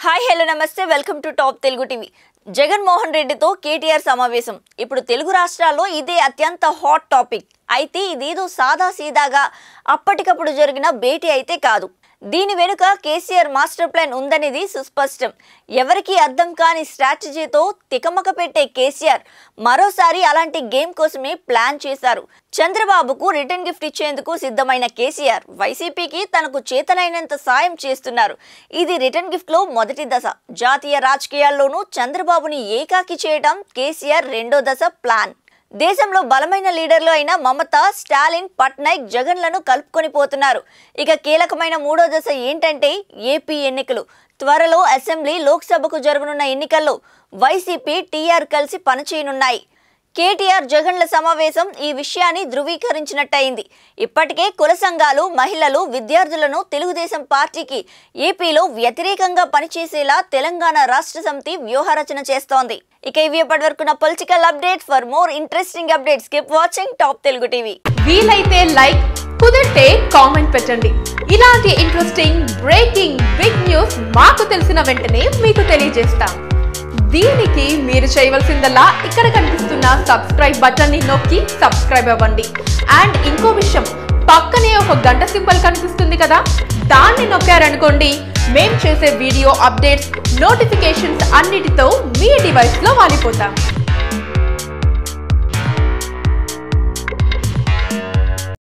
hi hello నమస్తే welcome to top Telugu TV Jaganmohan రెడ్డితో KTR సమావేశం ఇప్పుడు తెలుగు రాష్ట్రాల్లో ఇదే అత్యంత హాట్ టాపిక్ అయితే ఇదేదో సాదా సీదాగా అప్పటికప్పుడు జరిగిన భేటీ అయితే కాదు దీని వెనుక కేసీఆర్ మాస్టర్ ప్లాన్ ఉందనేది సుస్పష్టం ఎవరికీ అర్థం కాని స్ట్రాటజీతో తికమక పెట్టే కేసీఆర్ మరోసారి అలాంటి గేమ్ కోసమే ప్లాన్ చేశారు చంద్రబాబుకు రిటర్న్ గిఫ్ట్ ఇచ్చేందుకు సిద్ధమైన కేసీఆర్ వైసీపీకి తనకు చేతనైనంత సాయం చేస్తున్నారు ఇది రిటర్న్ గిఫ్ట్ లో మొదటి దశ జాతీయ రాజకీయాల్లోనూ చంద్రబాబుని ఏకాకి చేయడం కేసీఆర్ రెండో దశ ప్లాన్ దేశంలో బలమైన లీడర్లు అయిన మమత స్టాలిన్ పట్నాయక్ జగన్లను కలుపుకొని పోతున్నారు ఇక కీలకమైన మూడో దశ ఏంటంటే ఏపీ ఎన్నికలు త్వరలో అసెంబ్లీ లోక్సభకు జరగనున్న ఎన్నికల్లో వైసీపీ టీఆర్ కలిసి పనిచేయనున్నాయి కేటీఆర్ జగన్ల సమావేశం ఈ విషయాన్ని ధృవీకరించినట్టయింది ఇప్పటికే కుల సంఘాలు మహిళలు విద్యార్థులను తెలుగుదేశం పార్టీకి ఏపీలో వ్యతిరేకంగా పనిచేసేలా తెలంగాణ రాష్ట్ర సమితి వ్యూహరచన చేస్తోంది ఇక ఇవి ఇప్పటి వరకు నా political update for more interesting updates keep watching top Telugu TV వీలైతే లైక్ కుదిరితే కామెంట్ పెట్టండి ఇలాంటి ఇంట్రెస్టింగ్ బ్రేకింగ్ బిగ్ న్యూస్ మాకు తెలిసిన వెంటనే మీకు తెలియజేస్తాం దీనికి మీరు చేయవలసిందల్లా ఇక్కడ కనిపిస్తున్న సబ్స్క్రైబ్ బటన్ ని నొక్కి సబ్స్క్రైబ్ అవ్వండి అండ్ ఇంకో విషయం పక్కనే ఒక గంట సింబల్ కనిపిస్తుంది కదా దాన్ని నొక్కారనుకోండి మేం చేసే వీడియో అప్డేట్స్ నోటిఫికేషన్స్ అన్నిటితో మీ డివైస్ లో వాలిపోతాం